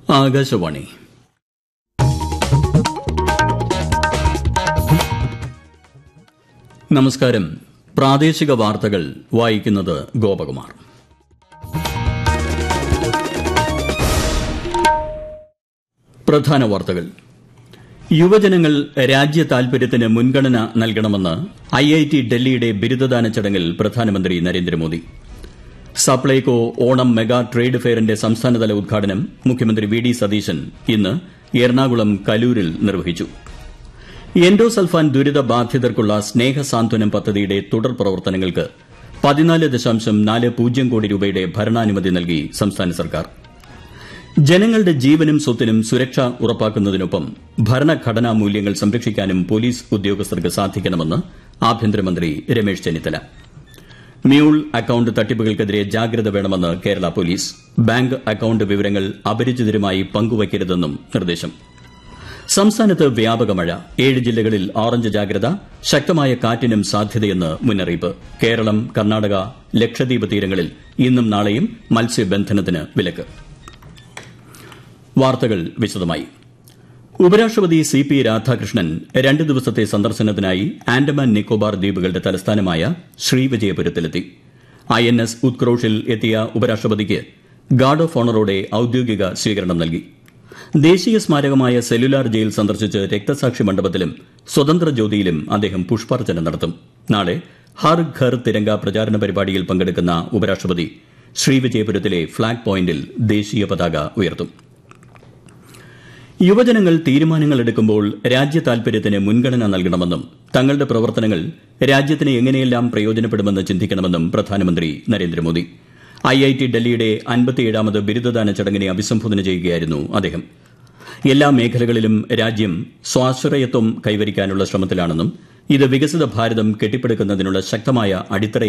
ആകാശവാണി നമസ്കാരം പ്രാദേശിക വാർത്തകൾ വായിക്കുന്നത് ഗോപകുമാർ പ്രധാന വാർത്തകൾ യുവജനങ്ങൾ രാജ്യ താൽപര്യത്തിന് മുൻഗണന നൽകണമെന്ന് ഐ ഐ ടി ഡൽഹിയുടെ ബിരുദദാന ചടങ്ങിൽ പ്രധാനമന്ത്രി നരേന്ദ്രമോദി സപ്ലൈകോ ഓണം മെഗാ ട്രേഡ് ഫെയറിന്റെ സംസ്ഥാനതല ഉദ്ഘാടനം മുഖ്യമന്ത്രി വി ഡി സതീശൻ ഇന്ന് എറണാകുളം കലൂരിൽ നിർവഹിച്ചു എൻഡോസൾഫാൻ ദുരിത ബാധിതർക്കുള്ള സ്നേഹസാന്ത്വനം പദ്ധതിയുടെ തുടർ പ്രവർത്തനങ്ങൾക്ക് പതിനാല് ദശാംശം നാല് പൂജ്യം കോടി രൂപയുടെ ഭരണാനുമതി നൽകി സംസ്ഥാന സർക്കാർ ജനങ്ങളുടെ ജീവനും സ്വത്തിനും സുരക്ഷ ഉറപ്പാക്കുന്നതിനൊപ്പം ഭരണഘടനാ മൂല്യങ്ങൾ സംരക്ഷിക്കാനും പോലീസ് ഉദ്യോഗസ്ഥർക്ക് സാധിക്കണമെന്ന് ആഭ്യന്തരമന്ത്രി രമേശ് ചെന്നിത്തല മ്യൂൾ അക്കൌണ്ട് തട്ടിപ്പുകൾക്കെതിരെ ജാഗ്രത വേണമെന്ന് കേരള പോലീസ് ബാങ്ക് അക്കൌണ്ട് വിവരങ്ങൾ അപരിചിതരുമായി പങ്കുവയ്ക്കരുതെന്നും നിർദ്ദേശം സംസ്ഥാനത്ത് വ്യാപക മഴ ഏഴ് ജില്ലകളിൽ ഓറഞ്ച് ജാഗ്രത ശക്തമായ കാറ്റിനും സാധ്യതയെന്ന് മുന്നറിയിപ്പ് കേരളം കർണാടക ലക്ഷദ്വീപ് തീരങ്ങളിൽ ഇന്നും നാളെയും മത്സ്യബന്ധനത്തിന് വിലക്ക് വാർത്തകൾ വിശദമായി ഉപരാഷ്ട്രപതി സി പി രാധാകൃഷ്ണൻ രണ്ട് ദിവസത്തെ സന്ദർശനത്തിനായി ആൻഡമാൻ നിക്കോബാർ ദ്വീപുകളുടെ തലസ്ഥാനമായ ശ്രീവിജയപുരത്തിലെത്തി ഐ എൻ എസ് ഉത്ക്രോഷിൽ എത്തിയ ഉപരാഷ്ട്രപതിക്ക് ഗാർഡ് ഓഫ് ഓണറോടെ ഔദ്യോഗിക സ്വീകരണം നൽകി ദേശീയ സ്മാരകമായ സെല്ലുലാർ ജയിൽ സന്ദർശിച്ച് രക്തസാക്ഷി മണ്ഡപത്തിലും സ്വതന്ത്ര ജ്യോതിയിലും അദ്ദേഹം പുഷ്പാർച്ചന നടത്തും നാളെ ഹർ ഘർ തിരങ്ക പ്രചാരണ പരിപാടിയിൽ പങ്കെടുക്കുന്ന ഉപരാഷ്ട്രപതി ശ്രീവിജയപുരത്തിലെ ഫ്ളാഗ് പോയിന്റിൽ ദേശീയ പതാക ഉയർത്തും യുവജനങ്ങൾ തീരുമാനങ്ങൾ എടുക്കുമ്പോൾ രാജ്യ താൽപര്യത്തിന് മുൻഗണന നൽകണമെന്നും തങ്ങളുടെ പ്രവർത്തനങ്ങൾ രാജ്യത്തിന് എങ്ങനെയെല്ലാം പ്രയോജനപ്പെടുമെന്ന് ചിന്തിക്കണമെന്നും പ്രധാനമന്ത്രി നരേന്ദ്രമോദി ഐ ഐ ടി ഡൽഹിയുടെ അൻപത്തിയേഴാമത് ബിരുദദാന ചടങ്ങിനെ അഭിസംബോധന ചെയ്യുകയായിരുന്നു അദ്ദേഹം എല്ലാ മേഖലകളിലും രാജ്യം സ്വാശ്രയത്വം കൈവരിക്കാനുള്ള ശ്രമത്തിലാണെന്നും ഇത് വികസിത ഭാരതം കെട്ടിപ്പടുക്കുന്നതിനുള്ള ശക്തമായ അടിത്തറ